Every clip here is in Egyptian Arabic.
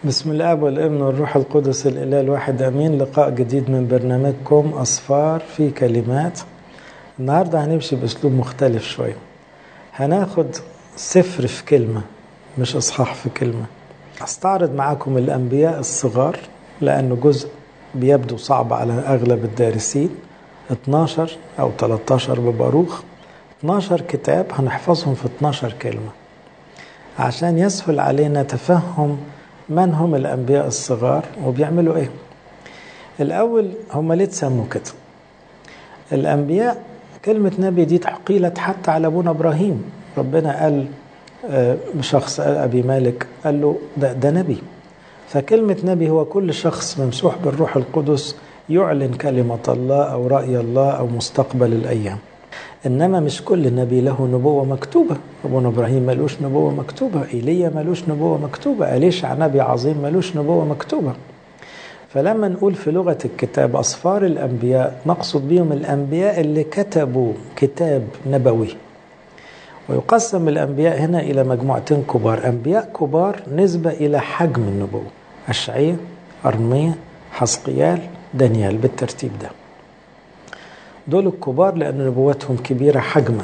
بسم الاب والابن والروح القدس الاله الواحد امين لقاء جديد من برنامجكم اصفار في كلمات النهارده هنمشي باسلوب مختلف شويه هناخد سفر في كلمه مش اصحاح في كلمه هستعرض معاكم الانبياء الصغار لانه جزء بيبدو صعب على اغلب الدارسين 12 او 13 بباروخ 12 كتاب هنحفظهم في 12 كلمه عشان يسهل علينا تفهم من هم الأنبياء الصغار وبيعملوا إيه الأول هم ليه تسموا كده الأنبياء كلمة نبي دي قيلت حتى على أبونا إبراهيم ربنا قال بشخص أبي مالك قال له ده, ده نبي فكلمة نبي هو كل شخص ممسوح بالروح القدس يعلن كلمة الله أو رأي الله أو مستقبل الأيام انما مش كل نبي له نبوه مكتوبه ابونا ابراهيم ملوش نبوه مكتوبه ايليا ملوش نبوه مكتوبه اليشع نبي عظيم ملوش نبوه مكتوبه فلما نقول في لغه الكتاب اصفار الانبياء نقصد بهم الانبياء اللي كتبوا كتاب نبوي ويقسم الانبياء هنا الى مجموعتين كبار انبياء كبار نسبه الى حجم النبوه اشعياء ارميا حسقيال دانيال بالترتيب ده دول الكبار لأن نبواتهم كبيرة حجما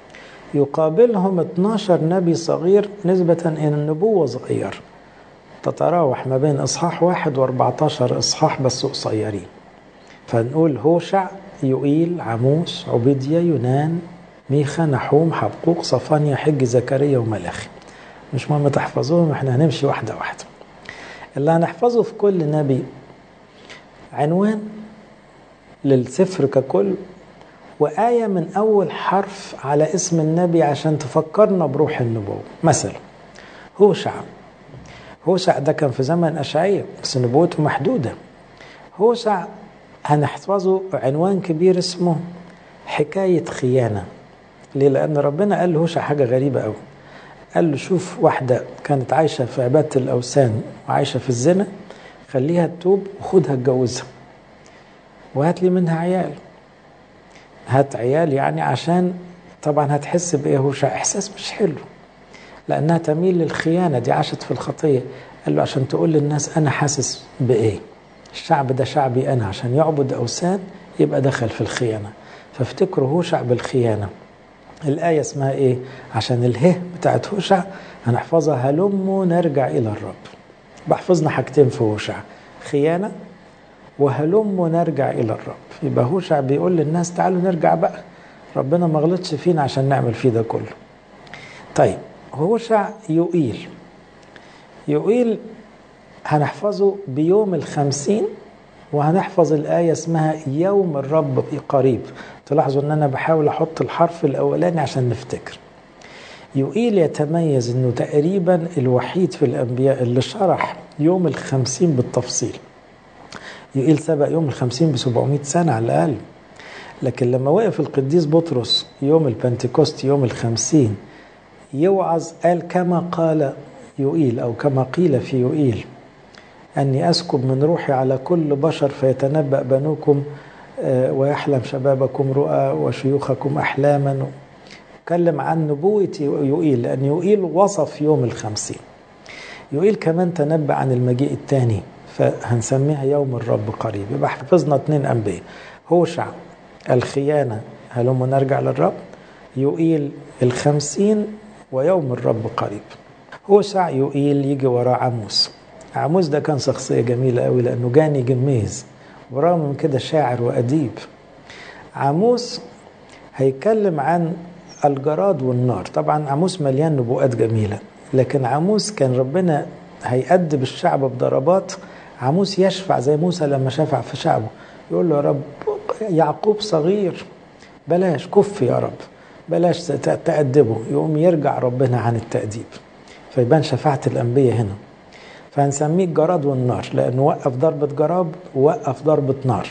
يقابلهم 12 نبي صغير نسبة إلى النبوة صغير تتراوح ما بين إصحاح واحد و14 إصحاح بس قصيرين فنقول هوشع يوئيل عموس عبيديا يونان ميخا نحوم حبقوق صفانيا حج زكريا وملاخي مش مهم تحفظوهم احنا هنمشي واحدة واحدة اللي هنحفظه في كل نبي عنوان للسفر ككل وآية من أول حرف على اسم النبي عشان تفكرنا بروح النبوة مثلا هوشع هوشع ده كان في زمن أشعية بس نبوته محدودة هوشع هنحفظه عنوان كبير اسمه حكاية خيانة ليه؟ لأن ربنا قال لهوشع حاجة غريبة أوي قال له شوف واحدة كانت عايشة في عبادة الأوثان وعايشة في الزنا خليها تتوب وخدها اتجوزها وهات لي منها عيال هات عيال يعني عشان طبعا هتحس بايه هو احساس مش حلو لانها تميل للخيانه دي عاشت في الخطيه قال له عشان تقول للناس انا حاسس بايه الشعب ده شعبي انا عشان يعبد اوثان يبقى دخل في الخيانه فافتكروا هوشع بالخيانه الآية اسمها إيه؟ عشان اله بتاعت هوشع هنحفظها هلموا نرجع إلى الرب بحفظنا حاجتين في هوشع خيانة وهلم نرجع الى الرب يبقى هوشع بيقول للناس تعالوا نرجع بقى ربنا ما غلطش فينا عشان نعمل فيه ده كله طيب هوشع يقيل يقيل هنحفظه بيوم الخمسين وهنحفظ الآية اسمها يوم الرب قريب تلاحظوا ان انا بحاول احط الحرف الاولاني عشان نفتكر يقيل يتميز انه تقريبا الوحيد في الانبياء اللي شرح يوم الخمسين بالتفصيل يقيل سبق يوم الخمسين بسبعمائة سنة على الأقل لكن لما وقف القديس بطرس يوم البنتكوست يوم الخمسين يوعظ قال كما قال يقيل أو كما قيل في يقيل أني أسكب من روحي على كل بشر فيتنبأ بنوكم ويحلم شبابكم رؤى وشيوخكم أحلاما تكلم عن نبوة يقيل لأن يقيل وصف يوم الخمسين يقيل كمان تنبأ عن المجيء الثاني فهنسميها يوم الرب قريب يبقى حفظنا اتنين انبياء هوشع الخيانه هلم نرجع للرب يقيل الخمسين ويوم الرب قريب هوشع يقيل يجي وراه عموس عموس ده كان شخصيه جميله قوي لانه جاني جميز ورغم من كده شاعر واديب عموس هيتكلم عن الجراد والنار طبعا عموس مليان نبوءات جميله لكن عموس كان ربنا هيأدب الشعب بضربات عموس يشفع زي موسى لما شفع في شعبه يقول له يا رب يعقوب صغير بلاش كف يا رب بلاش تأدبه يقوم يرجع ربنا عن التأديب فيبان شفاعة الأنبياء هنا فهنسميه الجراد والنار لأنه وقف ضربة جراب ووقف ضربة نار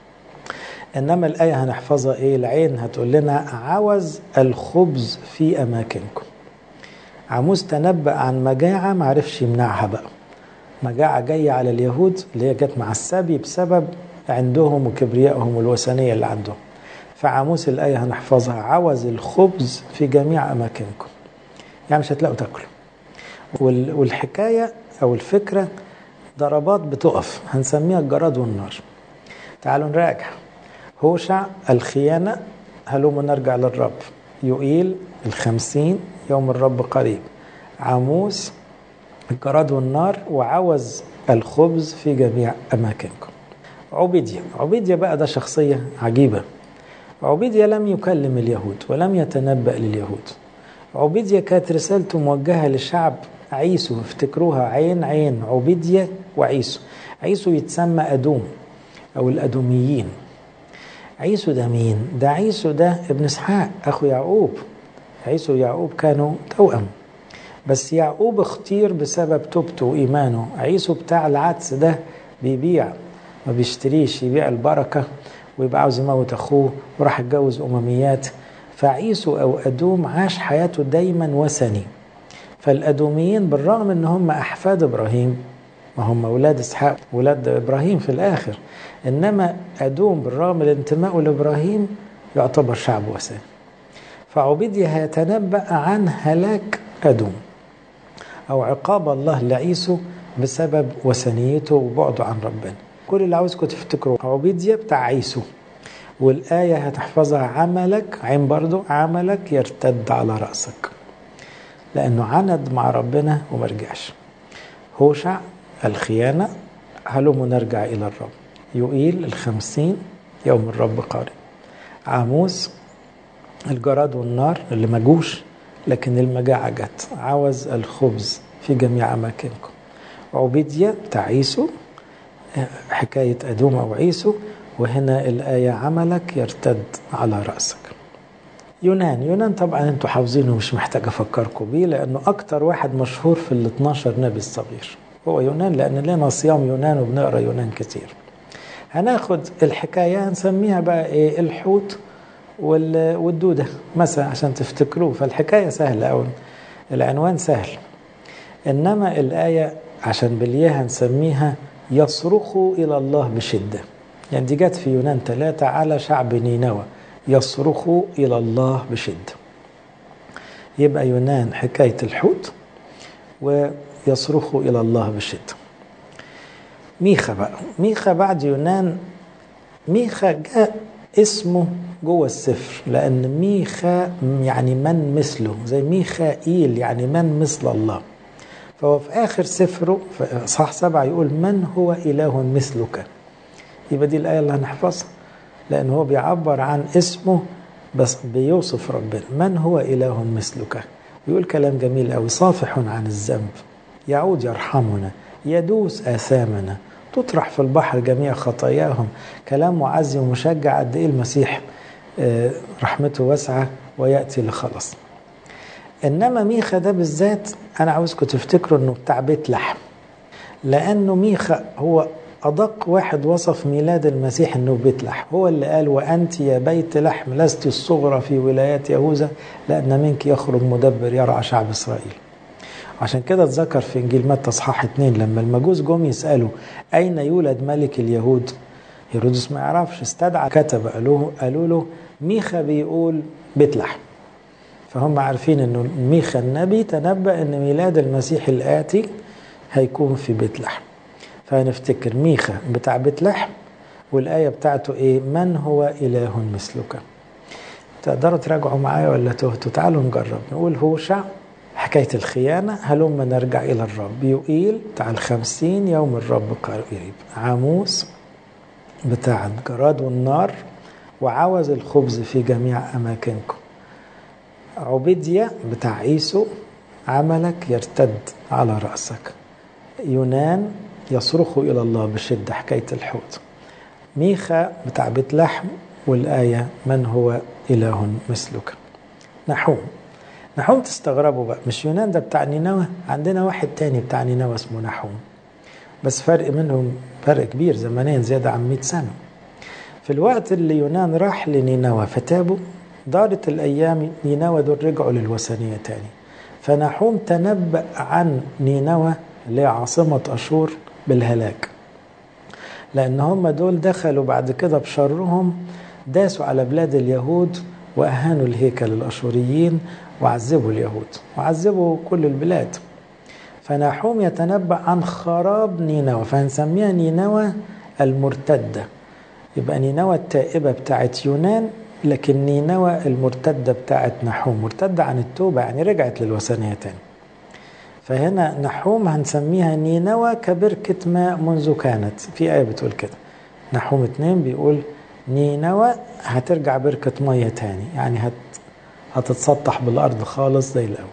إنما الآية هنحفظها إيه العين هتقول لنا عوز الخبز في أماكنكم عموس تنبأ عن مجاعة معرفش يمنعها بقى مجاعة جاية على اليهود اللي هي جت مع السبي بسبب عندهم وكبريائهم والوثنية اللي عندهم فعاموس الآية هنحفظها عوز الخبز في جميع أماكنكم يعني مش هتلاقوا تاكلوا والحكاية أو الفكرة ضربات بتقف هنسميها الجراد والنار تعالوا نراجع هوشع الخيانة هلوم نرجع للرب يقيل الخمسين يوم الرب قريب عاموس الجراد والنار وعوز الخبز في جميع أماكنكم عبيديا عبيديا بقى ده شخصية عجيبة عبيديا لم يكلم اليهود ولم يتنبأ لليهود عبيديا كانت رسالته موجهة للشعب عيسو افتكروها عين عين عبيديا وعيسو عيسو يتسمى أدوم أو الأدوميين عيسو ده مين؟ ده عيسو ده ابن اسحاق أخو يعقوب عيسو ويعقوب كانوا توأم بس يعقوب اختير بسبب توبته وإيمانه عيسو بتاع العدس ده بيبيع ما بيشتريش يبيع البركة ويبقى عاوز يموت أخوه وراح اتجوز أمميات فعيسو أو أدوم عاش حياته دايما وثني فالأدوميين بالرغم أن هم أحفاد إبراهيم ما هم أولاد إسحاق أولاد إبراهيم في الآخر إنما أدوم بالرغم من انتمائه لإبراهيم يعتبر شعب وثني فعبيديا هيتنبأ عن هلاك أدوم أو عقاب الله لعيسو بسبب وثنيته وبعده عن ربنا كل اللي عاوزكم تفتكروا عبيديا بتاع عيسو والآية هتحفظها عملك عين برضو عملك يرتد على رأسك لأنه عند مع ربنا وما رجعش هوشع الخيانة هلم نرجع إلى الرب يقيل الخمسين يوم الرب قارب عاموس الجراد والنار اللي ما جوش لكن المجاعة جت عوز الخبز في جميع أماكنكم عبيديا بتاع عيسو حكاية أدوم أو عيسو وهنا الآية عملك يرتد على رأسك يونان يونان طبعا انتوا حافظينه مش محتاج افكركم بيه لانه اكتر واحد مشهور في ال 12 نبي الصغير هو يونان لان لنا صيام يونان وبنقرا يونان كتير هناخد الحكايه هنسميها بقى ايه الحوت والدوده مثلا عشان تفتكروه فالحكايه سهله قوي العنوان سهل انما الايه عشان بالياء هنسميها يصرخوا الى الله بشده يعني دي جت في يونان ثلاثة على شعب نينوى يصرخوا إلى الله بشدة يبقى يونان حكاية الحوت ويصرخوا إلى الله بشدة ميخا بقى ميخا بعد يونان ميخا جاء اسمه جوه السفر لأن ميخا يعني من مثله زي ميخائيل يعني من مثل الله فهو في آخر سفره في صح سبعة يقول من هو إله مثلك يبقى دي الآية اللي هنحفظها لأن هو بيعبر عن اسمه بس بيوصف ربنا من هو إله مثلك بيقول كلام جميل أوي صافح عن الذنب يعود يرحمنا يدوس آثامنا تطرح في البحر جميع خطاياهم كلام معزي ومشجع قد إيه المسيح رحمته واسعة ويأتي لخلص إنما ميخا ده بالذات أنا عاوزكم تفتكروا إنه بتاع بيت لحم لأنه ميخا هو أدق واحد وصف ميلاد المسيح أنه بيت لحم هو اللي قال وأنت يا بيت لحم لست الصغرى في ولايات يهوذا لأن منك يخرج مدبر يرعى شعب إسرائيل عشان كده اتذكر في إنجيل متى إصحاح اتنين لما المجوس جم يسألوا أين يولد ملك اليهود هيرودس ما يعرفش استدعى كتب قالوا قالوا له ميخا بيقول بيت لحم فهم عارفين انه ميخا النبي تنبأ ان ميلاد المسيح الآتي هيكون في بيت لحم فهنفتكر ميخا بتاع بيت لحم والآية بتاعته إيه من هو إله مثلك تقدروا تراجعوا معايا ولا تهتوا تعالوا نجرب نقول هوشع حكاية الخيانة هلما نرجع إلى الرب يقيل بتاع الخمسين يوم الرب قريب عاموس بتاع الجراد والنار وعوز الخبز في جميع أماكنكم عبيديا بتاع عيسو عملك يرتد على رأسك يونان يصرخ إلى الله بشدة حكاية الحوت ميخا بتاع بيت لحم والآية من هو إله مثلك نحوم نحوم تستغربوا بقى مش يونان ده بتاع نينوى عندنا واحد تاني بتاع نينوى اسمه نحوم بس فرق منهم فرق كبير زمنيا زيادة عن 100 سنة في الوقت اللي يونان راح لنينوى فتابوا دارت الأيام نينوى دول رجعوا للوثنية تاني فنحوم تنبأ عن نينوى اللي هي عاصمة أشور بالهلاك لأن هم دول دخلوا بعد كده بشرهم داسوا على بلاد اليهود وأهانوا الهيكل الأشوريين وعذبوا اليهود وعذبوا كل البلاد فنحوم يتنبأ عن خراب نينوى فهنسميها نينوى المرتدة يبقى نينوى التائبة بتاعت يونان لكن نينوى المرتدة بتاعت نحوم مرتدة عن التوبة يعني رجعت للوثنية تاني فهنا نحوم هنسميها نينوى كبركة ماء منذ كانت في آية بتقول كده نحوم اتنين بيقول نينوى هترجع بركة مية تاني يعني هت هتتسطح بالأرض خالص زي الأول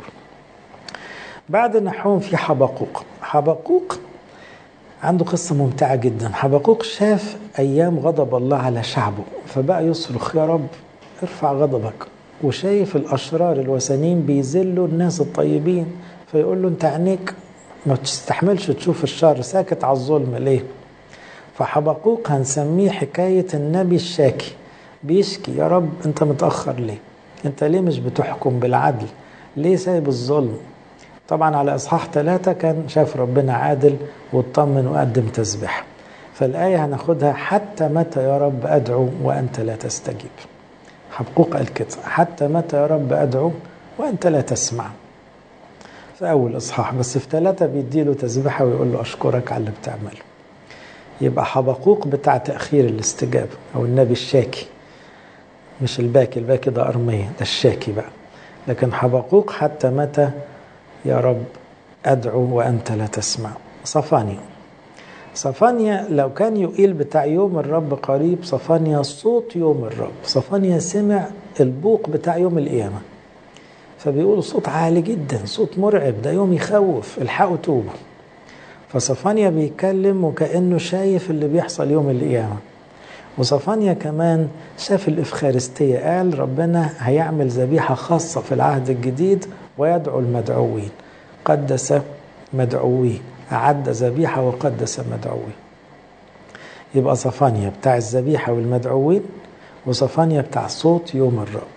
بعد نحوم في حبقوق حبقوق عنده قصة ممتعة جدا حبقوق شاف أيام غضب الله على شعبه فبقى يصرخ يا رب ارفع غضبك وشايف الأشرار الوثنيين بيذلوا الناس الطيبين فيقول له أنت عينيك ما تستحملش تشوف الشر ساكت على الظلم ليه فحبقوق هنسميه حكاية النبي الشاكي بيشكي يا رب أنت متأخر ليه أنت ليه مش بتحكم بالعدل ليه سايب الظلم طبعا على اصحاح ثلاثة كان شاف ربنا عادل واطمن وقدم تسبيح فالآية هناخدها حتى متى يا رب أدعو وأنت لا تستجيب حبقوق قال كده حتى متى يا رب أدعو وأنت لا تسمع في أول إصحاح بس في ثلاثة بيديله تسبيحة ويقول له أشكرك على اللي بتعمله يبقى حبقوق بتاع تأخير الاستجابة أو النبي الشاكي مش الباكي الباكي ده أرمية ده الشاكي بقى لكن حبقوق حتى متى يا رب أدعو وأنت لا تسمع صفانيا صفانيا لو كان يقيل بتاع يوم الرب قريب صفانيا صوت يوم الرب صفانيا سمع البوق بتاع يوم القيامة فبيقول صوت عالي جدا صوت مرعب ده يوم يخوف الحقوا توبوا فصفانيا بيتكلم وكأنه شايف اللي بيحصل يوم القيامة وصفانيا كمان شاف الإفخارستية قال ربنا هيعمل ذبيحة خاصة في العهد الجديد ويدعو المدعوين قدس مدعويه أعد ذبيحة وقدس مدعويه يبقى صفانيا بتاع الذبيحة والمدعوين وصفانيا بتاع صوت يوم الرب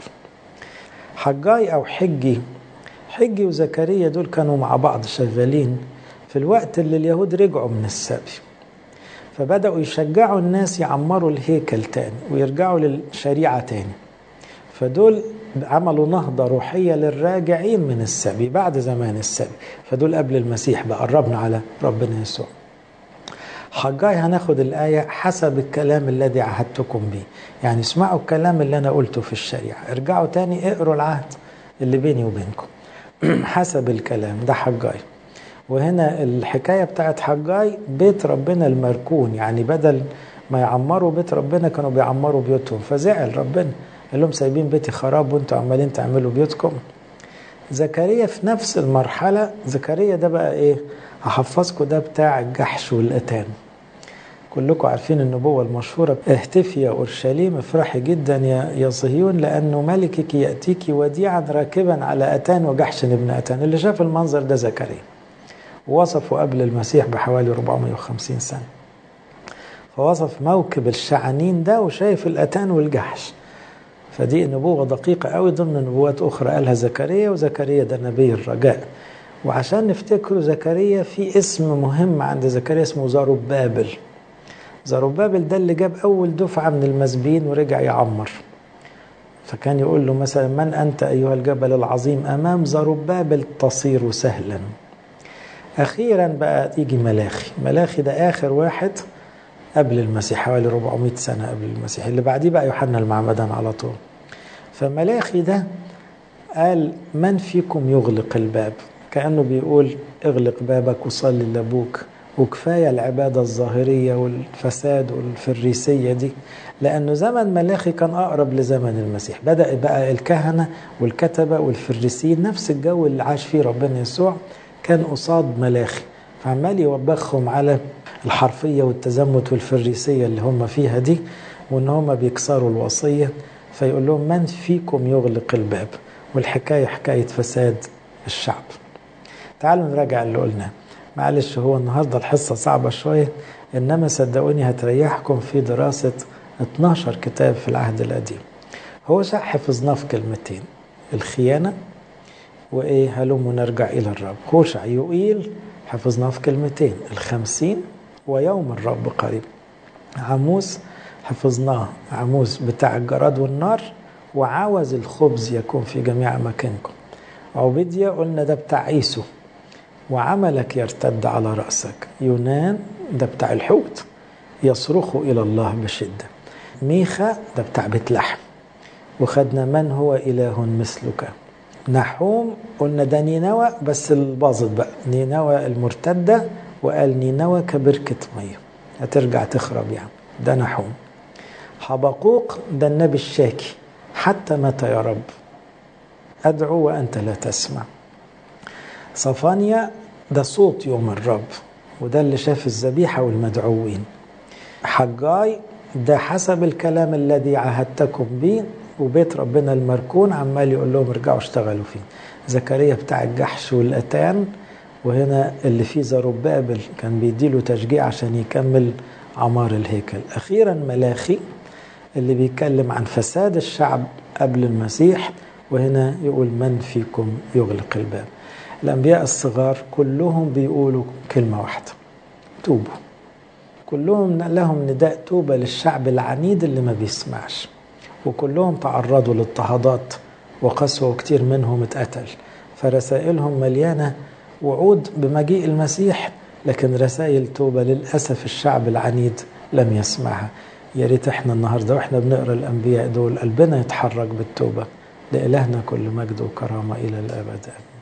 حجاي أو حجي حجي وزكريا دول كانوا مع بعض شغالين في الوقت اللي اليهود رجعوا من السبي فبدأوا يشجعوا الناس يعمروا الهيكل تاني ويرجعوا للشريعة تاني فدول عملوا نهضة روحية للراجعين من السبي بعد زمان السبي فدول قبل المسيح بقى قربنا على ربنا يسوع حجاي هناخد الآية حسب الكلام الذي عهدتكم به يعني اسمعوا الكلام اللي أنا قلته في الشريعة ارجعوا تاني اقروا العهد اللي بيني وبينكم حسب الكلام ده حجاي وهنا الحكاية بتاعت حجاي بيت ربنا المركون يعني بدل ما يعمروا بيت ربنا كانوا بيعمروا بيوتهم فزعل ربنا قال لهم سايبين بيتي خراب وانتوا عمالين تعملوا بيوتكم زكريا في نفس المرحلة زكريا ده بقى ايه هحفظكم ده بتاع الجحش والأتان كلكم عارفين النبوة المشهورة اهتفي يا أورشليم افرحي جدا يا يا صهيون لأنه ملكك يأتيك وديعا راكبا على أتان وجحش ابن أتان اللي شاف المنظر ده زكريا وصفه قبل المسيح بحوالي 450 سنة فوصف موكب الشعنين ده وشايف الأتان والجحش فدي نبوة دقيقة قوي ضمن نبوات أخرى قالها زكريا وزكريا ده نبي الرجاء وعشان نفتكروا زكريا في اسم مهم عند زكريا اسمه زاروبابل زاروبابل ده اللي جاب أول دفعة من المسبين ورجع يعمر فكان يقول له مثلا من أنت أيها الجبل العظيم أمام زاروبابل تصير سهلا أخيرا بقى يجي ملاخي ملاخي ده آخر واحد قبل المسيح حوالي 400 سنة قبل المسيح اللي بعديه بقى يوحنا المعمدان على طول فملاخي ده قال من فيكم يغلق الباب كأنه بيقول اغلق بابك وصلي لأبوك وكفاية العبادة الظاهرية والفساد والفريسية دي لأنه زمن ملاخي كان أقرب لزمن المسيح بدأ بقى الكهنة والكتبة والفريسيين نفس الجو اللي عاش فيه ربنا يسوع كان قصاد ملاخي فعمال يوبخهم على الحرفية والتزمت والفريسية اللي هم فيها دي وان هم بيكسروا الوصية فيقول لهم من فيكم يغلق الباب والحكاية حكاية فساد الشعب تعالوا نراجع اللي قلناه معلش هو النهاردة الحصة صعبة شوية إنما صدقوني هتريحكم في دراسة 12 كتاب في العهد القديم هو شاء حفظناه في كلمتين الخيانة وإيه هلم نرجع إلى الرب هوشع يقيل حفظناه في كلمتين الخمسين ويوم الرب قريب عموس حفظناه عموس بتاع الجراد والنار وعاوز الخبز يكون في جميع أماكنكم عبيديا قلنا ده بتاع عيسو وعملك يرتد على رأسك يونان ده بتاع الحوت يصرخ إلى الله بشدة ميخا ده بتاع بيت لحم وخدنا من هو إله مثلك نحوم قلنا ده نينوى بس الباظت بقى نينوى المرتدة وقال نينوى كبركة مية هترجع تخرب يعني ده نحوم حبقوق ده النبي الشاكي حتى متى يا رب أدعو وأنت لا تسمع صفانيا ده صوت يوم الرب وده اللي شاف الذبيحة والمدعوين حجاي ده حسب الكلام الذي عهدتكم به وبيت ربنا المركون عمال يقول لهم ارجعوا اشتغلوا فيه زكريا بتاع الجحش والأتان وهنا اللي فيه زربابل كان بيديله تشجيع عشان يكمل عمار الهيكل أخيرا ملاخي اللي بيتكلم عن فساد الشعب قبل المسيح وهنا يقول من فيكم يغلق الباب الأنبياء الصغار كلهم بيقولوا كلمة واحدة توبوا كلهم لهم نداء توبة للشعب العنيد اللي ما بيسمعش وكلهم تعرضوا لاضطهادات وقسوة وكتير منهم اتقتل فرسائلهم مليانة وعود بمجيء المسيح لكن رسائل توبة للأسف الشعب العنيد لم يسمعها يا ريت احنا النهارده واحنا بنقرا الانبياء دول قلبنا يتحرك بالتوبه لالهنا كل مجد وكرامه الى الابد